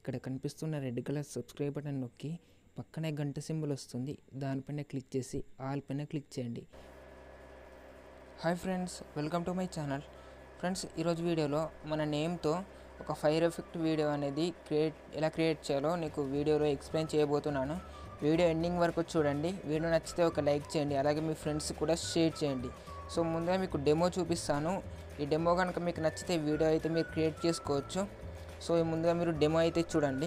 ఇక్కడ కనిపిస్తున్న red colour subscribe button నొక్కి పక్కనే గంట సింబల్ వస్తుంది దానిపైన క్లిక్ చేసి ఆల్ పైన క్లిక్ చేయండి hi friends welcome to my channel friends ఈరోజు వీడియోలో మన నేమ్తో ఒక ఫైర్ ఎఫెక్ట్ వీడియో అనేది క్రియేట్ ఎలా క్రియేట్ చేయాలో నీకు వీడియోలో ఎక్స్ప్లెయిన్ చేయబోతున్నాను వీడియో ఎండింగ్ వరకు చూడండి వీడియో నచ్చితే ఒక లైక్ చేయండి అలాగే మీ ఫ్రెండ్స్ కూడా షేర్ చేయండి సో ముందుగా మీకు డెమో చూపిస్తాను ఈ డెమో కనుక మీకు నచ్చితే వీడియో అయితే మీరు క్రియేట్ చేసుకోవచ్చు సో ముందుగా మీరు డెమో అయితే చూడండి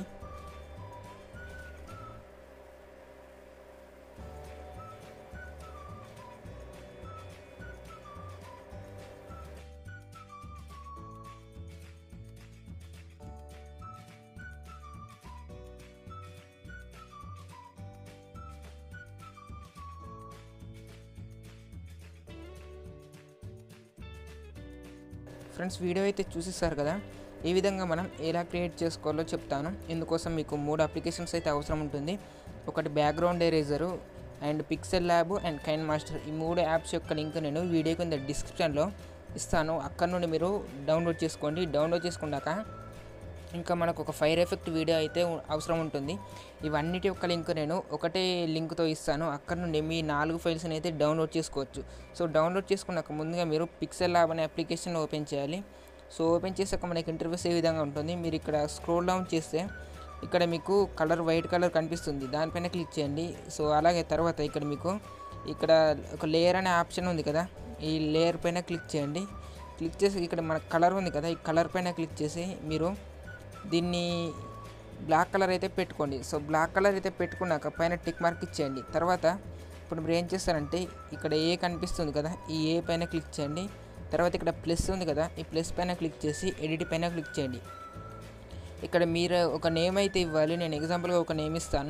ఫ్రెండ్స్ వీడియో అయితే చూసేస్తారు కదా ఈ విధంగా మనం ఎలా క్రియేట్ చేసుకోవాలో చెప్తాను ఇందుకోసం మీకు మూడు అప్లికేషన్స్ అయితే అవసరం ఉంటుంది ఒకటి background eraser and Pixel Lab and KineMaster ఈ మూడు యాప్స్ యొక్క లింక్ నేను వీడియో కింద డిస్క్రిప్షన్లో ఇస్తాను అక్కడ నుండి మీరు డౌన్లోడ్ చేసుకోండి డౌన్లోడ్ చేసుకున్నాక ఇంకా మనకు ఒక ఫైర్ ఎఫెక్ట్ వీడియో అయితే ఉ- అవసరం ఉంటుంది ఇవన్నిటి యొక్క లింక్ నేను ఒకటే లింక్తో ఇస్తాను అక్కడ నుండి మీ నాలుగు ఫైల్స్ని అయితే డౌన్లోడ్ చేసుకోవచ్చు సో డౌన్లోడ్ చేసుకున్నాక ముందుగా మీరు పిక్సెల్ ల్యాబ్ అనే అప్లికేషన్ ఓపెన్ చేయాలి సో ఓపెన్ చేసాక మనకి ఇంటర్ఫేస్ ఏ విధంగా ఉంటుంది మీరు ఇక్కడ స్క్రోల్ డౌన్ చేస్తే ఇక్కడ మీకు కలర్ వైట్ కలర్ కనిపిస్తుంది దానిపైన క్లిక్ చేయండి సో అలాగే తర్వాత ఇక్కడ మీకు ఇక్కడ ఒక లేయర్ అనే ఆప్షన్ ఉంది కదా ఈ లేయర్ పైన క్లిక్ చేయండి క్లిక్ చేసి ఇక్కడ మన కలర్ ఉంది కదా ఈ కలర్ పైన క్లిక్ చేసి మీరు దీన్ని బ్లాక్ కలర్ అయితే పెట్టుకోండి సో బ్లాక్ కలర్ అయితే పెట్టుకున్నాక పైన టిక్ మార్క్ ఇచ్చేయండి తర్వాత ఇప్పుడు మీరు ఏం చేస్తారంటే ఇక్కడ ఏ కనిపిస్తుంది కదా ఈ ఏ పైన క్లిక్ చేయండి తర్వాత ఇక్కడ ప్లస్ ఉంది కదా ఈ ప్లస్ పైన క్లిక్ చేసి ఎడిట్ పైన క్లిక్ చేయండి ఇక్కడ మీరు ఒక నేమ్ అయితే ఇవ్వాలి నేను ఎగ్జాంపుల్గా ఒక నేమ్ ఇస్తాను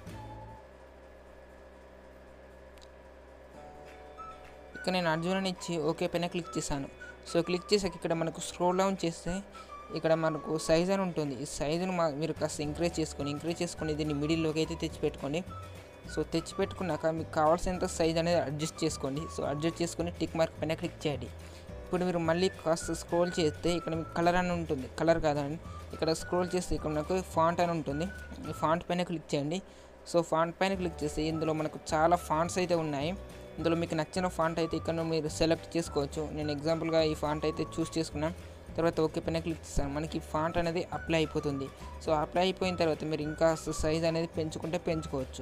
ఇక్కడ నేను అర్జున్ అని ఇచ్చి ఓకే పైన క్లిక్ చేశాను సో క్లిక్ చేసాక ఇక్కడ మనకు స్క్రోల్ డౌన్ చేస్తే ఇక్కడ మనకు సైజ్ అని ఉంటుంది ఈ సైజును మా మీరు కాస్త ఇంక్రీజ్ చేసుకొని ఇంక్రీజ్ చేసుకొని దీన్ని మిడిల్లోకి అయితే తెచ్చిపెట్టుకోండి సో తెచ్చిపెట్టుకున్నాక మీకు కావాల్సినంత సైజ్ అనేది అడ్జస్ట్ చేసుకోండి సో అడ్జస్ట్ చేసుకొని టిక్ మార్క్ పైన క్లిక్ చేయండి ఇప్పుడు మీరు మళ్ళీ కాస్త స్క్రోల్ చేస్తే ఇక్కడ మీకు కలర్ అని ఉంటుంది కలర్ కాదండి ఇక్కడ స్క్రోల్ చేస్తే ఇక్కడ మనకు ఫాంట్ అని ఉంటుంది ఈ ఫాంట్ పైన క్లిక్ చేయండి సో ఫాంట్ పైన క్లిక్ చేస్తే ఇందులో మనకు చాలా ఫాంట్స్ అయితే ఉన్నాయి ఇందులో మీకు నచ్చిన ఫాంట్ అయితే ఇక్కడ మీరు సెలెక్ట్ చేసుకోవచ్చు నేను ఎగ్జాంపుల్గా ఈ ఫాంట్ అయితే చూస్ చేసుకున్నాను తర్వాత ఓకే పైన క్లిక్ చేస్తాను మనకి ఫాంట్ అనేది అప్లై అయిపోతుంది సో అప్లై అయిపోయిన తర్వాత మీరు ఇంకా సైజ్ అనేది పెంచుకుంటే పెంచుకోవచ్చు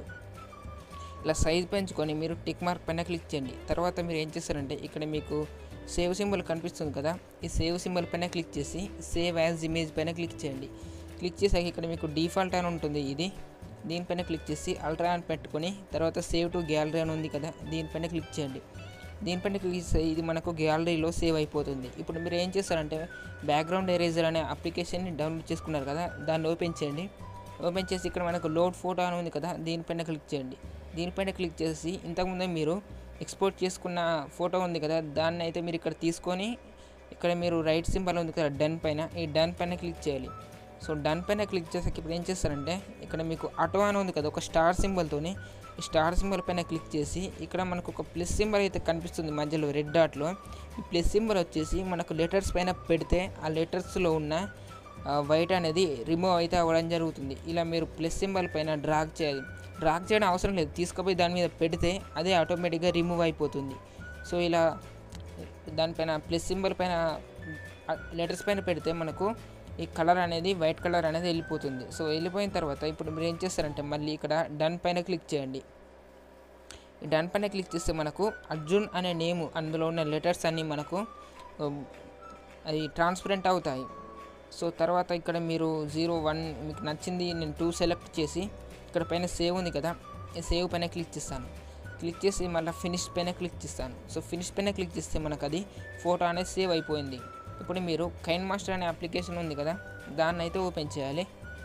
ఇలా సైజ్ పెంచుకొని మీరు టిక్ మార్క్ పైన క్లిక్ చేయండి తర్వాత మీరు ఏం చేస్తారంటే ఇక్కడ మీకు సేవ్ సింబల్ కనిపిస్తుంది కదా ఈ సేవ్ సింబల్ పైన క్లిక్ చేసి సేవ్ యాజ్ ఇమేజ్ పైన క్లిక్ చేయండి క్లిక్ చేసాక ఇక్కడ మీకు డిఫాల్ట్ అని ఉంటుంది ఇది దీనిపైన క్లిక్ చేసి అల్ట్రా అని పెట్టుకొని తర్వాత సేవ్ టు గ్యాలరీ అని ఉంది కదా దీనిపైన క్లిక్ చేయండి దీనిపైన క్లిక్ చేస్తే ఇది మనకు గ్యాలరీలో సేవ్ అయిపోతుంది ఇప్పుడు మీరు ఏం చేస్తారంటే బ్యాక్గ్రౌండ్ ఎరేజర్ అనే అప్లికేషన్ని డౌన్లోడ్ చేసుకున్నారు కదా దాన్ని ఓపెన్ చేయండి ఓపెన్ చేసి ఇక్కడ మనకు లోడ్ ఫోటో అని ఉంది కదా దీనిపైన క్లిక్ చేయండి దీనిపైన క్లిక్ చేసి ఇంతకుముందే మీరు ఎక్స్పోర్ట్ చేసుకున్న ఫోటో ఉంది కదా దాన్ని అయితే మీరు ఇక్కడ తీసుకొని ఇక్కడ మీరు రైట్ సింబల్ ఉంది కదా డన్ పైన ఈ డన్ పైన క్లిక్ చేయాలి సో డన్ పైన క్లిక్ చేసాక ఇప్పుడు ఏం చేస్తారంటే ఇక్కడ మీకు ఆటో అని ఉంది కదా ఒక స్టార్ సింబల్తోని ఈ స్టార్ సింబల్ పైన క్లిక్ చేసి ఇక్కడ మనకు ఒక ప్లస్ సింబల్ అయితే కనిపిస్తుంది మధ్యలో రెడ్ డాట్లో ఈ ప్లస్ సింబల్ వచ్చేసి మనకు లెటర్స్ పైన పెడితే ఆ లెటర్స్లో ఉన్న వైట్ అనేది రిమూవ్ అయితే అవ్వడం జరుగుతుంది ఇలా మీరు ప్లస్ సింబల్ పైన డ్రాగ్ చేయాలి డ్రాగ్ చేయడం అవసరం లేదు తీసుకుపోయి దాని మీద పెడితే అదే ఆటోమేటిక్గా రిమూవ్ అయిపోతుంది సో ఇలా దానిపైన ప్లస్ సింబల్ పైన లెటర్స్ పైన పెడితే మనకు ఈ కలర్ అనేది వైట్ కలర్ అనేది వెళ్ళిపోతుంది సో వెళ్ళిపోయిన తర్వాత ఇప్పుడు మీరు ఏం చేస్తారంటే మళ్ళీ ఇక్కడ డన్ పైన క్లిక్ చేయండి ఈ డన్ పైన క్లిక్ చేస్తే మనకు అర్జున్ అనే నేమ్ అందులో ఉన్న లెటర్స్ అన్నీ మనకు ఉమ్, అది ట్రాన్స్పరెంట్ అవుతాయి సో తర్వాత ఇక్కడ మీరు జీరో వన్ మీకు నచ్చింది నేను టూ సెలెక్ట్ చేసి ఇక్కడ పైన సేవ్ ఉంది కదా ఈ సేవ్ పైన క్లిక్ చేస్తాను క్లిక్ చేసి మళ్ళీ ఫినిష్ పైన క్లిక్ చేస్తాను సో ఫినిష్ పైన క్లిక్ చేస్తే మనకు అది ఫోటో అనేది సేవ్ అయిపోయింది ఇప్పుడు మీరు కైన్ మాస్టర్ అనే అప్లికేషన్ ఉంది కదా దాన్ని అయితే ఓపెన్ చేయాలి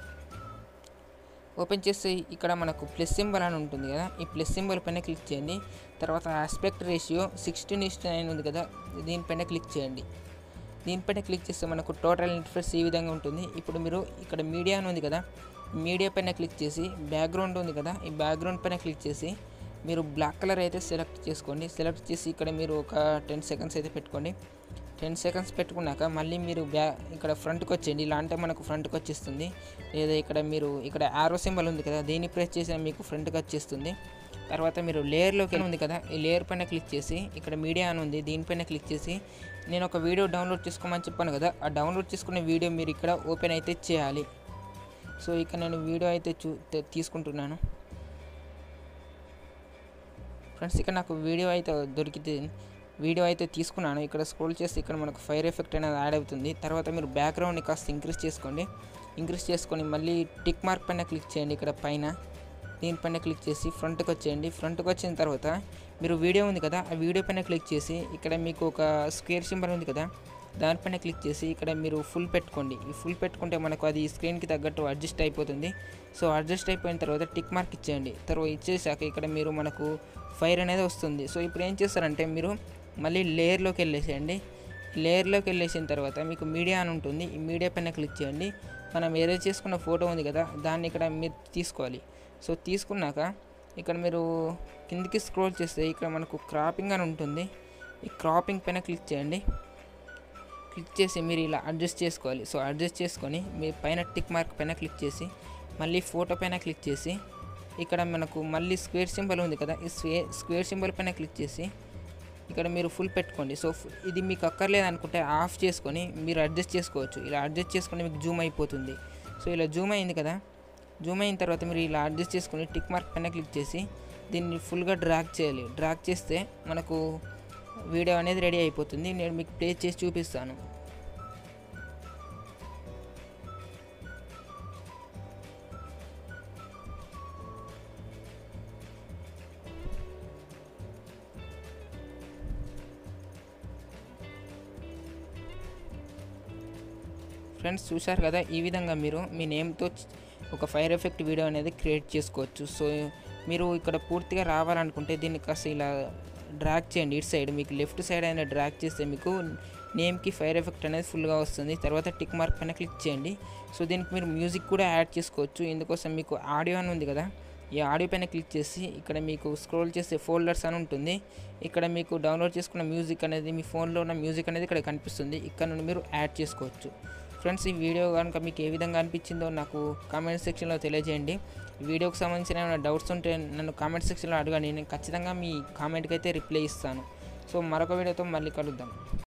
ఓపెన్ చేస్తే ఇక్కడ మనకు ప్లస్ సింబల్ అని ఉంటుంది కదా ఈ ప్లస్ సింబల్ పైన క్లిక్ చేయండి తర్వాత aspect ratio sixteen is to nine ఉంది కదా దీనిపైన క్లిక్ చేయండి దీనిపైన క్లిక్ చేస్తే మనకు టోటల్ ఇంటర్ఫేస్ ఈ విధంగా ఉంటుంది ఇప్పుడు మీరు ఇక్కడ మీడియా అని ఉంది కదా మీడియా పైన క్లిక్ చేసి బ్యాక్గ్రౌండ్ ఉంది కదా ఈ బ్యాక్గ్రౌండ్ పైన క్లిక్ చేసి మీరు బ్లాక్ కలర్ అయితే సెలెక్ట్ చేసుకోండి సెలెక్ట్ చేసి ఇక్కడ మీరు ఒక టెన్ సెకండ్స్ అయితే పెట్టుకోండి టెన్ సెకండ్స్ పెట్టుకున్నాక మళ్ళీ మీరు బ్యా ఇక్కడ ఫ్రంట్కి వచ్చేయండి ఇలా అంటే మనకు ఫ్రంట్కి వచ్చేస్తుంది లేదా ఇక్కడ మీరు ఇక్కడ ఆరో సింబల్ ఉంది కదా దీన్ని ప్రెస్ చేసిన మీకు ఫ్రంట్కి వచ్చేస్తుంది తర్వాత మీరు లేయర్లోకి ఉంది కదా ఈ లేయర్ పైన క్లిక్ చేసి ఇక్కడ మీడియా అని ఉంది దీనిపైన క్లిక్ చేసి నేను ఒక వీడియో డౌన్లోడ్ చేసుకోమని చెప్పాను కదా ఆ డౌన్లోడ్ చేసుకునే వీడియో మీరు ఇక్కడ ఓపెన్ అయితే చేయాలి సో ఇక నేను వీడియో అయితే చూ తే- తీసుకుంటున్నాను ఫ్రెండ్స్ ఇక్కడ నాకు వీడియో అయితే దొరికితే వీడియో అయితే తీసుకున్నాను ఇక్కడ స్క్రోల్ చేస్తే ఇక్కడ మనకు ఫైర్ ఎఫెక్ట్ అనేది యాడ్ అవుతుంది తర్వాత మీరు బ్యాక్గ్రౌండ్ని కాస్త ఇంక్రీజ్ చేసుకోండి ఇంక్రీజ్ చేసుకొని మళ్ళీ టిక్ మార్క్ పైన క్లిక్ చేయండి ఇక్కడ పైన దీనిపైన క్లిక్ చేసి ఫ్రంట్కి వచ్చేయండి ఫ్రంట్కి వచ్చిన తర్వాత మీరు వీడియో ఉంది కదా ఆ వీడియో పైన క్లిక్ చేసి ఇక్కడ మీకు ఒక స్క్వేర్ సింబల్ ఉంది కదా దానిపైన క్లిక్ చేసి ఇక్కడ మీరు ఫుల్ పెట్టుకోండి ఈ ఫుల్ పెట్టుకుంటే మనకు అది స్క్రీన్కి తగ్గట్టు అడ్జస్ట్ అయిపోతుంది సో అడ్జస్ట్ అయిపోయిన తర్వాత టిక్ మార్క్ ఇచ్చేయండి తర్వాత ఇచ్చేసాక ఇక్కడ మీరు మనకు ఫైర్ అనేది వస్తుంది సో ఇప్పుడు ఏం చేస్తారంటే మీరు మళ్ళీ లేయర్లోకి వెళ్ళేసేయండి లేయర్లోకి వెళ్ళేసిన తర్వాత మీకు మీడియా అని ఉంటుంది ఈ మీడియా పైన క్లిక్ చేయండి మనం ఏదో చేసుకున్న ఫోటో ఉంది కదా దాన్ని ఇక్కడ మీరు తీసుకోవాలి సో తీసుకున్నాక ఇక్కడ మీరు కిందికి స్క్రోల్ చేస్తే ఇక్కడ మనకు క్రాపింగ్ అని ఉంటుంది ఈ క్రాపింగ్ పైన క్లిక్ చేయండి క్లిక్ చేసి మీరు ఇలా అడ్జస్ట్ చేసుకోవాలి సో అడ్జస్ట్ చేసుకొని మీ పైన టిక్ మార్క్ పైన క్లిక్ చేసి మళ్ళీ ఫోటో పైన క్లిక్ చేసి ఇక్కడ మనకు మళ్ళీ స్క్వేర్ సింబల్ ఉంది కదా ఈ స్వే స్క్వేర్ సింబల్ పైన క్లిక్ చేసి ఇక్కడ మీరు ఫుల్ పెట్టుకోండి సో ఫు- ఇది మీకు అక్కర్లేదు అనుకుంటే ఆఫ్ చేసుకొని మీరు అడ్జస్ట్ చేసుకోవచ్చు ఇలా అడ్జస్ట్ చేసుకొని మీకు జూమ్ అయిపోతుంది సో ఇలా జూమ్ అయింది కదా జూమ్ అయిన తర్వాత మీరు ఇలా అడ్జస్ట్ చేసుకొని టిక్ మార్క్ పైన క్లిక్ చేసి దీన్ని ఫుల్గా డ్రాగ్ చేయాలి డ్రాగ్ చేస్తే మనకు వీడియో అనేది రెడీ అయిపోతుంది నేను మీకు ప్లే చేసి చూపిస్తాను ఫ్రెండ్స్ చూశారు కదా ఈ విధంగా మీరు మీ నేమ్తో ఒక ఫైర్ ఎఫెక్ట్ వీడియో అనేది క్రియేట్ చేసుకోవచ్చు సో మీరు ఇక్కడ పూర్తిగా రావాలనుకుంటే దీన్ని కాస్త ఇలా డ్రాగ్ చేయండి ఇటు సైడ్ మీకు లెఫ్ట్ సైడ్ అయినా డ్రాగ్ చేస్తే మీకు నేమ్కి ఫైర్ ఎఫెక్ట్ అనేది ఫుల్గా వస్తుంది తర్వాత టిక్ మార్క్ పైన క్లిక్ చేయండి సో దీనికి మీరు మ్యూజిక్ కూడా యాడ్ చేసుకోవచ్చు ఇందుకోసం మీకు ఆడియో అని ఉంది కదా ఈ ఆడియో పైన క్లిక్ చేసి ఇక్కడ మీకు స్క్రోల్ చేసే ఫోల్డర్స్ అని ఉంటుంది ఇక్కడ మీకు డౌన్లోడ్ చేసుకున్న మ్యూజిక్ అనేది మీ ఫోన్లో ఉన్న మ్యూజిక్ అనేది ఇక్కడ కనిపిస్తుంది ఇక్కడ నుండి మీరు యాడ్ చేసుకోవచ్చు ఫ్రెండ్స్ ఈ వీడియో కనుక మీకు ఏ విధంగా అనిపించిందో నాకు కామెంట్ సెక్షన్లో తెలియజేయండి ఈ వీడియోకి సంబంధించిన ఏమైనా డౌట్స్ ఉంటే నన్ను కామెంట్ సెక్షన్లో అడగండి నేను ఖచ్చితంగా మీ కామెంట్కి అయితే రిప్లై ఇస్తాను సో మరొక వీడియోతో మళ్ళీ కలుద్దాం